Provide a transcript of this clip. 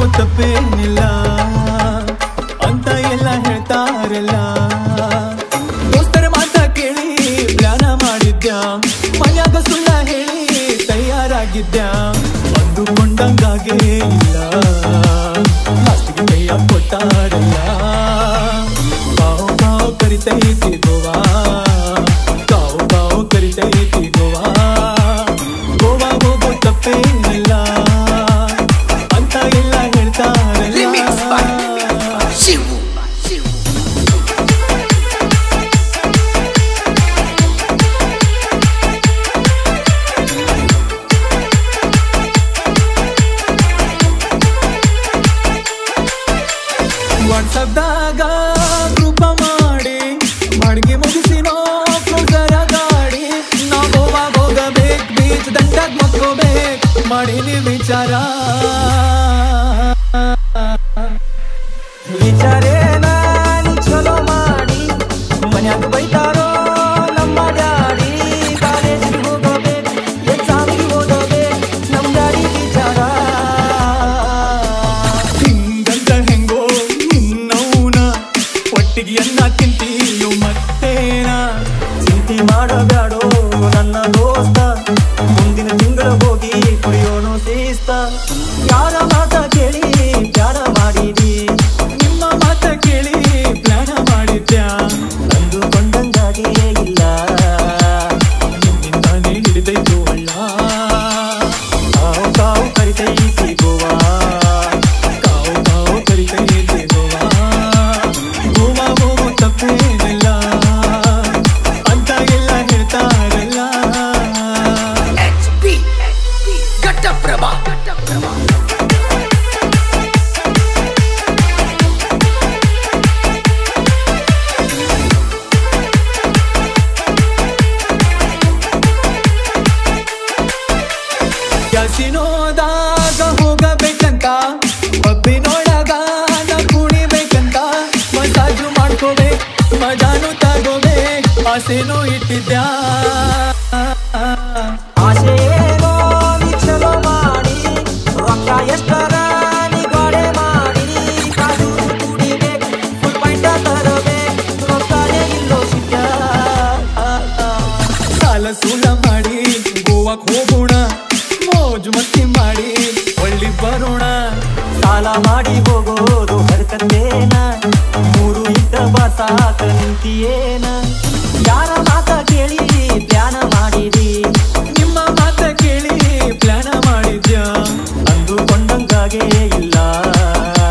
ಹೋಗೋ ತಪ್ಪೇನಿಲ್ಲ ಅಂತ ಎಲ್ಲ ಹೇಳ್ತಾರಲ್ಲ ದೋಸ್ತರ ಮಾತ ಕೇಳಿ ಪ್ಲಾನ ಮಾಡಿದ್ಯ ಮನ್ಯಾಗ ಸುಳ್ಳ ಹೇಳಿ ತಯಾರಾಗಿದ್ಯ ಅಂದುಕೊಂಡಂಗಾಗೇ ಇಲ್ಲ ಲಾಸ್ಟಿಗೆ ಕೈಯ ಕೊಟ್ಟಾರಲ್ಲ ಕಾವು ಕಾವು ಕರಿತೈತಿ ಗೋವಾ ಕಾವು ಕಾವು ಕರಿತೈತಿ ಗೋವಾ ಗೋವಾ ಹೋಗೋ ತಪ್ಪೇನಿಲ್ಲ ಅಂತ ಎಲ್ಲ ಹೇಳ್ತಾರಲ್ಲ Remix by Shivu. Shivu. ವಾಟ್ಸಪ್ದಾಗ ಗ್ರೂಪ ಮಾಡಿ ಮಡ್ಗಿ ಮುಗಿಸಿನೋ ಕ್ರೂಸರ ಗಾಡಿ ನಾ ಗೋವಾ ಹೋಗಬೇಕು ಬೀಚ್ ದಂಡಾಗ ಮಕ್ಕೋಬೇಕು ಮಾಡೀನಿ ವಿಚಾರ ವಿಚಾರೇನ ನೀ ಚಲೋ ಮಾಡಿ ಮನ್ಯಾಗ ಬೈತಾರೋ ನಮ್ಮ ಡ್ಯಾಡಿ ಕಾಲೇಜಿಗೆ ಹೋಗಬೇಕು ಎಕ್ಸಾಮಿಗೆ ಓದಬೇಕು ನಮ್ಮ ಡ್ಯಾಡಿ ವಿಚಾರ ಹಿಂಗಂತ ಹೆಂಗೋ ನಿನ್ನೌನ ಒಟ್ಟಿಗೆ ಅನ್ನ ತಿಂತೀಯೋ ಮತ್ತೇನ ಚಿಂತೆ ಮಾಡಬ್ಯಾಡೋ ನನ್ನ ದೋಸ್ತ ಮುಂದಿನ ತಿಂಗಳ ಹೋಗಿ ಕುಡಿಯೋನು ಸೇಸ್ತ ಯಾರ ಮಾತ ಕೇಳಿ ಪ್ಯಾರ ಮಾಡಿದಿ ನಿಮ್ಮ ಮಾತ ಕೇಳಿ ಪ್ಲಾನ ಮಾಡಿದ್ಯಾ ಅಂದುಕೊಂಡಂಗಾಗೇ ಇಲ್ಲ ನಿನ್ನಿಂದಾನೇ ಹಿಡಿದೈತು ಹಳ್ಳ ಕಾವು ಕಾವು ಕರಿತೈತಿ ಗೋವಾ ಕಾವು ಕಾವು ಕರಿತೈತಿ ಗೋವಾ ಗೋವಾ ಹೋಗೋ ತಪ್ಪೇನಿಲ್ಲ ಅಂತ ಎಲ್ಲ ಹೇಳ್ತಾರಲ್ಲ HB. Ghataprabha. Ghataprabha. ಕ್ಯಾಸಿನೋದಾಗ ಹೋಗಬೇಕಂತ ಪಬ್ಬಿನೊಳಗ ನಾ ಕುಣಿಬೇಕಂತ ಮಸಾಜು ಮಾಡ್ಕೋಬೇಕು ಮಜಾನು ತಗೋಬೇಕು ಆಸೆನೂ ಇಟ್ಟಿದ್ಯಾ ಆಸೆ ಏನೋ ನೀ ಚಲೋ ಮಾಡಿ ರೊಕ್ಕ ಎಷ್ಟರ ನೀ ಗೋಡೆ ಮಾಡಿ ಕಾದು ಕುಡಿಬೇಕು ಫುಲ್ ಪಾಯಿಂಟ ತರಬೇಕು ರೊಕ್ಕನೇ ಇಲ್ಲೋ ಸಿಕ್ಕ ಸಾಲ ಸೂಲ ಮಾಡಿ ಗೋವಾಕ್ ಹೋಗೋಣ ಮೋಜು ಮಸ್ತಿ ಮಾಡಿ ಒಳ್ಳಿ ಬರೋಣ ಸಾಲ ಮಾಡಿ ಹೋಗೋದು ಹರ್ಕತ್ತೇನ ಮೂರು ಇದ್ದ ಬಾಸಾಕ ನಿಂತಿಯೇನ ಯಾರ ಮಾತ ಕೇಳಿ ಪ್ಲಾನ ಮಾಡಿದಿ ನಿಮ್ಮ ಮಾತ ಕೇಳಿ ಪ್ಲಾನ ಮಾಡಿದ್ಯಾ ಅಂದುಕೊಂಡಂಗಾಗೇ ಇಲ್ಲ